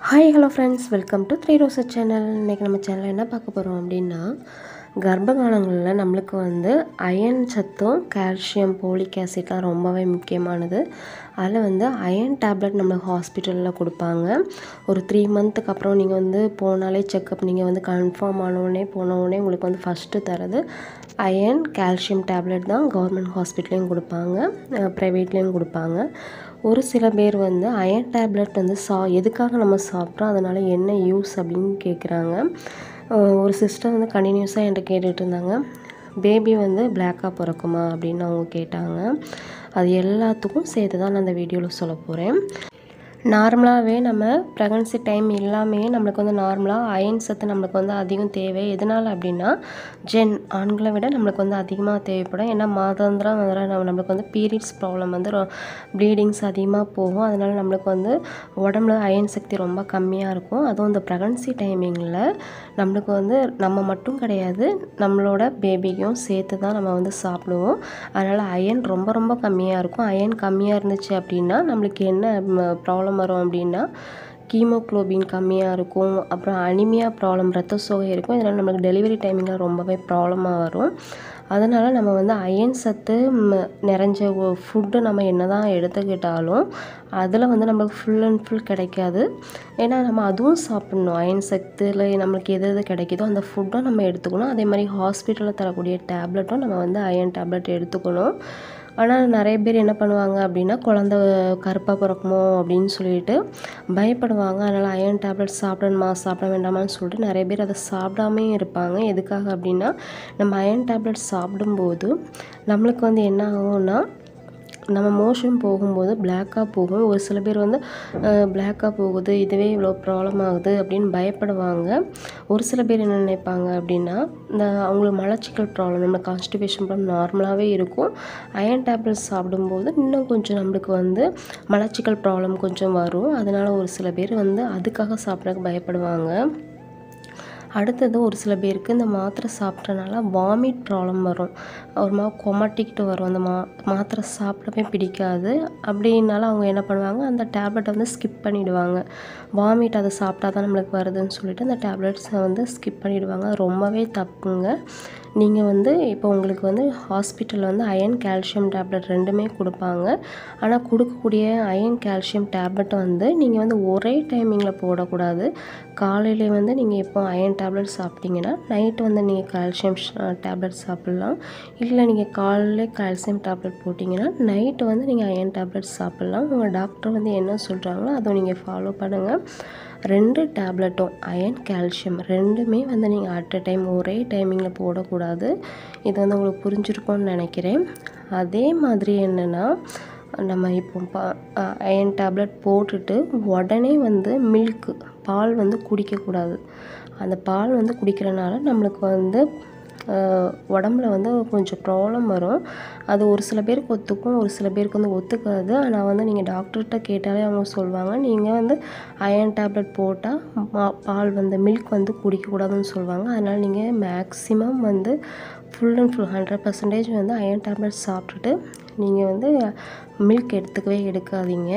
hi hello friends welcome to three ரோசா channel இன்றைக்கி நம்ம சேனலில் என்ன பார்க்க போகிறோம் அப்படின்னா கர்ப்ப காலங்களில் நம்மளுக்கு வந்து அயன் சத்தும் கால்சியம் போலிக் ஆசிட்லாம் ரொம்பவே முக்கியமானது அதில் வந்து அயன் டேப்லெட் நம்மளுக்கு ஹாஸ்பிட்டலில் கொடுப்பாங்க ஒரு த்ரீ மந்த்துக்கு அப்புறம் நீங்கள் வந்து போனாலே செக்கப் நீங்கள் வந்து கன்ஃபார்ம் ஆனவுடனே போனவுடனே உங்களுக்கு வந்து ஃபஸ்ட்டு தரது அயன் கால்சியம் டேப்லெட் தான் கவர்மெண்ட் ஹாஸ்பிட்டல்லையும் கொடுப்பாங்க ப்ரைவேட்லேயும் கொடுப்பாங்க ஒரு சில பேர் வந்து அயன் டேப்லெட் வந்து சா எதுக்காக நம்ம சாப்பிட்றோம் அதனால் என்ன யூஸ் அப்படின்னு கேட்குறாங்க ஒரு சிஸ்டர் வந்து கண்டினியூஸாக என்கிட்ட கேட்டுட்டு இருந்தாங்க பேபி வந்து பிளாக்காக பிறக்குமா அப்படின்னு அவங்க கேட்டாங்க அது எல்லாத்துக்கும் சேர்த்து தான் நான் அந்த வீடியோவில் சொல்ல போகிறேன் நார்மலாகவே நம்ம ப்ரெக்னன்சி டைம் எல்லாமே நம்மளுக்கு வந்து நார்மலாக அயன் சத்து நம்மளுக்கு வந்து அதிகம் தேவை எதனால் அப்படின்னா ஜென் ஆண்களை விட நம்மளுக்கு வந்து அதிகமாக தேவைப்படும் ஏன்னா மாதாந்திரம் வர நம்ம நம்மளுக்கு வந்து பீரியட்ஸ் ப்ராப்ளம் வந்து ப்ளீடிங்ஸ் அதிகமாக போகும் அதனால் நம்மளுக்கு வந்து உடம்புல அயன் சக்தி ரொம்ப கம்மியாக இருக்கும் அதுவும் இந்த ப்ரெக்னன்சி டைமிங்கில் நம்மளுக்கு வந்து நம்ம மட்டும் கிடையாது நம்மளோட பேபிக்கும் சேர்த்து தான் நம்ம வந்து சாப்பிடுவோம் அதனால் அயன் ரொம்ப ரொம்ப கம்மியாக இருக்கும் அயன் கம்மியாக இருந்துச்சு அப்படின்னா நம்மளுக்கு என்ன ப்ராப்ளம் வரும் அப்படின்னா கீமோக்ளோபின் கம்மியாக இருக்கும் அப்புறம் அனிமியா ப்ராப்ளம் ரத்த சோகை இருக்கும் இதனால் நம்மளுக்கு டெலிவரி டைமிங்கில் ரொம்பவே ப்ராப்ளமாக வரும் அதனால் நம்ம வந்து அயன் சத்து நிறைஞ்ச ஃபுட்டு நம்ம என்ன தான் எடுத்துக்கிட்டாலும் அதில் வந்து நம்மளுக்கு ஃபுல் அண்ட் ஃபுல் கிடைக்காது ஏன்னா நம்ம அதுவும் சாப்பிட்ணும் அயன் சத்தில் நம்மளுக்கு எது எது கிடைக்குதோ அந்த ஃபுட்டும் நம்ம எடுத்துக்கணும் அதே மாதிரி ஹாஸ்பிட்டலில் தரக்கூடிய டேப்லெட்டும் நம்ம வந்து அயன் டேப்லெட் எடுத்துக்கணும் ஆனால் நிறைய பேர் என்ன பண்ணுவாங்க அப்படின்னா குழந்த கருப்பாக பிறக்குமோ அப்படின்னு சொல்லிட்டு பயப்படுவாங்க அதனால் அயன் டேப்லெட் சாப்பிடணுமா சாப்பிட வேண்டாமான்னு சொல்லிட்டு நிறைய பேர் அதை சாப்பிடாமே இருப்பாங்க எதுக்காக அப்படின்னா நம்ம அயன் டேப்லெட் சாப்பிடும்போது நம்மளுக்கு வந்து என்ன ஆகும்னா நம்ம மோஷன் போகும்போது பிளாக்காக போகும் ஒரு சில பேர் வந்து பிளாக்காக போகுது இதுவே இவ்வளோ ப்ராப்ளம் ஆகுது அப்படின்னு பயப்படுவாங்க ஒரு சில பேர் என்ன நினைப்பாங்க அப்படின்னா இந்த அவங்களுக்கு மலச்சிக்கல் ப்ராப்ளம் நம்ம கான்ஸ்டிபேஷன் ப்ராப்ளம் நார்மலாகவே இருக்கும் அயன் டேப்லெட்ஸ் சாப்பிடும்போது இன்னும் கொஞ்சம் நம்மளுக்கு வந்து மலச்சிக்கல் ப்ராப்ளம் கொஞ்சம் வரும் அதனால் ஒரு சில பேர் வந்து அதுக்காக சாப்பிட்றதுக்கு பயப்படுவாங்க அடுத்தது ஒரு சில பேருக்கு இந்த மாத்திரை சாப்பிட்றனால வாமிட் ப்ராப்ளம் வரும் ஒரு மாதிரி கொமட்டிக்கிட்டு வரும் அந்த மா மாத்திரை சாப்பிடவே பிடிக்காது அப்படின்னால அவங்க என்ன பண்ணுவாங்க அந்த டேப்லெட்டை வந்து ஸ்கிப் பண்ணிவிடுவாங்க வாமிட் அதை சாப்பிட்டா தான் நம்மளுக்கு வருதுன்னு சொல்லிட்டு அந்த டேப்லெட்ஸை வந்து ஸ்கிப் பண்ணிவிடுவாங்க ரொம்பவே தப்புங்க நீங்கள் வந்து இப்போ உங்களுக்கு வந்து ஹாஸ்பிட்டலில் வந்து அயன் கால்சியம் டேப்லெட் ரெண்டுமே கொடுப்பாங்க ஆனால் கொடுக்கக்கூடிய அயன் கால்சியம் டேப்லெட் வந்து நீங்கள் வந்து ஒரே டைமிங்கில் போடக்கூடாது காலையில் வந்து நீங்கள் இப்போ அயன் டேப்லெட் சாப்பிட்டீங்கன்னா நைட்டு வந்து நீங்கள் கால்சியம் டேப்லெட் சாப்பிட்லாம் இல்லை நீங்கள் காலையில் கால்சியம் டேப்லெட் போட்டிங்கன்னா நைட்டு வந்து நீங்கள் அயன் டேப்லெட் சாப்பிட்லாம் உங்கள் டாக்டர் வந்து என்ன சொல்கிறாங்களோ அதை நீங்கள் ஃபாலோ பண்ணுங்கள் ரெண்டு டேப்லெட்டும் அயன் கால்சியம் ரெண்டுமே வந்து நீங்கள் அட் அ டைம் ஒரே டைமிங்கில் போடக்கூடாது இது வந்து உங்களுக்கு புரிஞ்சிருக்கும்னு நினைக்கிறேன் அதே மாதிரி என்னென்னா நம்ம இப்போ பா அயன் டேப்லெட் போட்டுட்டு உடனே வந்து மில்க்கு பால் வந்து குடிக்கக்கூடாது அந்த பால் வந்து குடிக்கிறனால நம்மளுக்கு வந்து உடம்புல வந்து கொஞ்சம் ப்ராப்ளம் வரும் அது ஒரு சில பேருக்கு ஒத்துக்கும் ஒரு சில பேருக்கு வந்து ஒத்துக்காது ஆனால் வந்து நீங்கள் டாக்டர்கிட்ட கேட்டாலே அவங்க சொல்லுவாங்க நீங்கள் வந்து அயன் டேப்லெட் போட்டால் பால் வந்து மில்க் வந்து குடிக்கக்கூடாதுன்னு சொல்லுவாங்க அதனால் நீங்கள் மேக்ஸிமம் வந்து full and full hundred percentage வந்து அயன் டேப்லெட் சாப்பிட்டுட்டு நீங்கள் வந்து மில்க் எடுத்துக்கவே எடுக்காதீங்க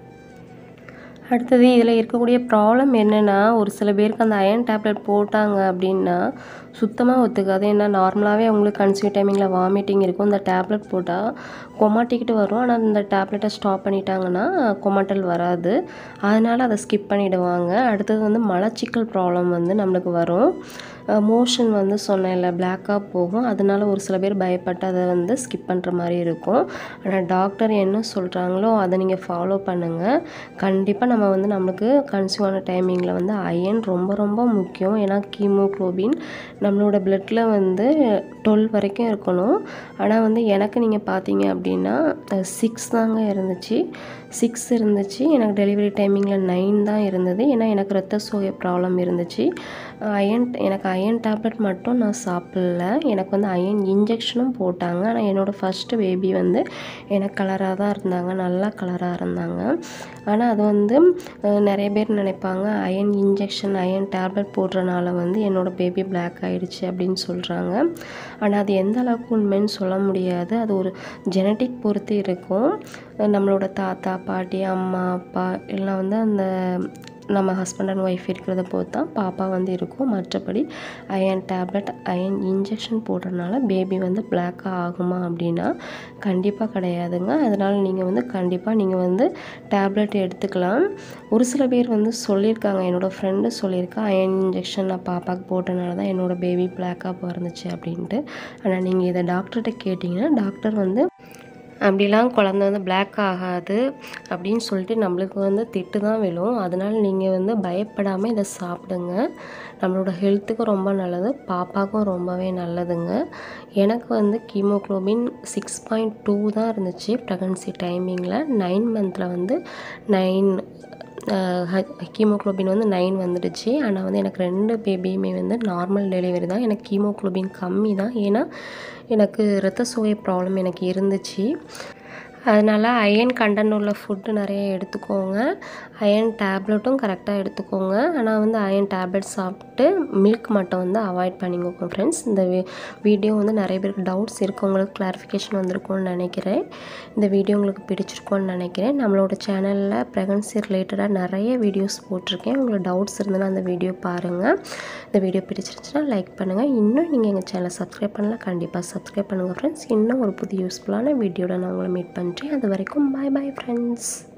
அடுத்தது இதில் இருக்கக்கூடிய ப்ராப்ளம் என்னென்னா ஒரு சில பேருக்கு அந்த அயன் டேப்லெட் போட்டாங்க அப்படின்னா சுத்தமாக ஒத்துக்காது ஏன்னா நார்மலாகவே அவங்களுக்கு கன்சியூ டைமிங்கில் வாமிட்டிங் இருக்கும் இந்த டேப்லெட் போட்டால் கொமாட்டிக்கிட்டு வரும் ஆனால் இந்த டேப்லெட்டை ஸ்டாப் பண்ணிட்டாங்கன்னா கொமாட்டல் வராது அதனால் அதை ஸ்கிப் பண்ணிவிடுவாங்க அடுத்தது வந்து மலச்சிக்கல் ப்ராப்ளம் வந்து நம்மளுக்கு வரும் மோஷன் வந்து சொன்னேன்ல பிளாக்காக போகும் அதனால ஒரு சில பேர் பயப்பட்டு அதை வந்து ஸ்கிப் பண்ணுற மாதிரி இருக்கும் ஆனால் டாக்டர் என்ன சொல்கிறாங்களோ அதை நீங்கள் ஃபாலோ பண்ணுங்கள் கண்டிப்பாக நம்ம வந்து நம்மளுக்கு கன்சியூவ் ஆன டைமிங்கில் வந்து அயன் ரொம்ப ரொம்ப முக்கியம் ஏன்னா கீமோக்ளோபின் நம்மளோட பிளட்டில் வந்து டுவெல் வரைக்கும் இருக்கணும் ஆனால் வந்து எனக்கு நீங்கள் பார்த்தீங்க அப்படின்னா சிக்ஸ் தாங்க இருந்துச்சு சிக்ஸ் இருந்துச்சு எனக்கு டெலிவரி டைமிங்கில் நைன் தான் இருந்தது ஏன்னா எனக்கு ரத்த சோகை ப்ராப்ளம் இருந்துச்சு அயன் எனக்கு அயன் டேப்லெட் மட்டும் நான் சாப்பிடல எனக்கு வந்து அயன் இன்ஜெக்ஷனும் போட்டாங்க ஆனால் என்னோடய ஃபஸ்ட்டு பேபி வந்து எனக்கு கலராக தான் இருந்தாங்க நல்லா கலராக இருந்தாங்க ஆனால் அது வந்து நிறைய பேர் நினைப்பாங்க அயன் இன்ஜெக்ஷன் அயன் டேப்லெட் போடுறனால வந்து என்னோடய பேபி பிளாக் ஆகிடுச்சு அப்படின்னு சொல்கிறாங்க ஆனால் அது எந்த அளவுக்கு உண்மைன்னு சொல்ல முடியாது அது ஒரு ஜெனட்டிக் பொறுத்து இருக்கும் நம்மளோட தாத்தா பாட்டி அம்மா அப்பா எல்லாம் வந்து அந்த நம்ம ஹஸ்பண்ட் அண்ட் ஒய்ஃப் இருக்கிறத பொறுத்து தான் பாப்பா வந்து இருக்கும் மற்றபடி அயன் டேப்லெட் அயன் இன்ஜெக்ஷன் போடுறதுனால பேபி வந்து பிளாக்காக ஆகுமா அப்படின்னா கண்டிப்பாக கிடையாதுங்க அதனால் நீங்கள் வந்து கண்டிப்பாக நீங்கள் வந்து டேப்லெட் எடுத்துக்கலாம் ஒரு சில பேர் வந்து சொல்லியிருக்காங்க என்னோடய ஃப்ரெண்டு சொல்லியிருக்கா அயன் இன்ஜெக்ஷன் நான் பாப்பாவுக்கு போட்டனால தான் என்னோடய பேபி பிளாக்காக பிறந்துச்சு அப்படின்ட்டு ஆனால் நீங்கள் இதை டாக்டர்கிட்ட கேட்டிங்கன்னா டாக்டர் வந்து அப்படிலாம் குழந்த வந்து பிளாக் ஆகாது அப்படின்னு சொல்லிட்டு நம்மளுக்கு வந்து திட்டு தான் விழும் அதனால் நீங்கள் வந்து பயப்படாமல் இதை சாப்பிடுங்க நம்மளோட ஹெல்த்துக்கு ரொம்ப நல்லது பாப்பாவுக்கும் ரொம்பவே நல்லதுங்க எனக்கு வந்து கீமோக்ளோபின் சிக்ஸ் பாயிண்ட் டூ தான் இருந்துச்சு ப்ரெக்னன்சி டைமிங்கில் நைன் மந்தில் வந்து நைன் கீமோக்ளோபின் வந்து நைன் வந்துடுச்சு ஆனால் வந்து எனக்கு ரெண்டு பேபியுமே வந்து நார்மல் டெலிவரி தான் எனக்கு கீமோக்ளோபின் கம்மி தான் ஏன்னா எனக்கு ரத்த சோகை ப்ராப்ளம் எனக்கு இருந்துச்சு அதனால் அயன் கண்டென்ட் உள்ள ஃபுட்டு நிறைய எடுத்துக்கோங்க அயன் டேப்லெட்டும் கரெக்டாக எடுத்துக்கோங்க ஆனால் வந்து அயன் டேப்லெட் சாப்பிட்டு மில்க் மட்டும் வந்து அவாய்ட் பண்ணிக்கோங்க ஃப்ரெண்ட்ஸ் இந்த வீடியோ வந்து நிறைய பேருக்கு டவுட்ஸ் இருக்குது உங்களுக்கு கிளாரிஃபிகேஷன் வந்திருக்கும்னு நினைக்கிறேன் இந்த வீடியோ உங்களுக்கு பிடிச்சிருக்கோன்னு நினைக்கிறேன் நம்மளோட சேனலில் ப்ரெக்னன்சி ரிலேட்டடாக நிறைய வீடியோஸ் போட்டிருக்கேன் உங்களுக்கு டவுட்ஸ் இருந்ததுன்னா அந்த வீடியோ பாருங்கள் இந்த வீடியோ பிடிச்சிருந்துச்சுன்னா லைக் பண்ணுங்கள் இன்னும் நீங்கள் எங்கள் சேனலை சப்ஸ்கிரைப் பண்ணலாம் கண்டிப்பாக சப்ஸ்கிரைப் பண்ணுங்கள் ஃப்ரெண்ட்ஸ் இன்னும் ஒரு புது யூஸ்ஃபுல்லான வீடியோவில் நான் உங்களை மீட் பண்ணுறேன் அது வரைக்கும் பாய் பாய் ஃப்ரெண்ட்ஸ்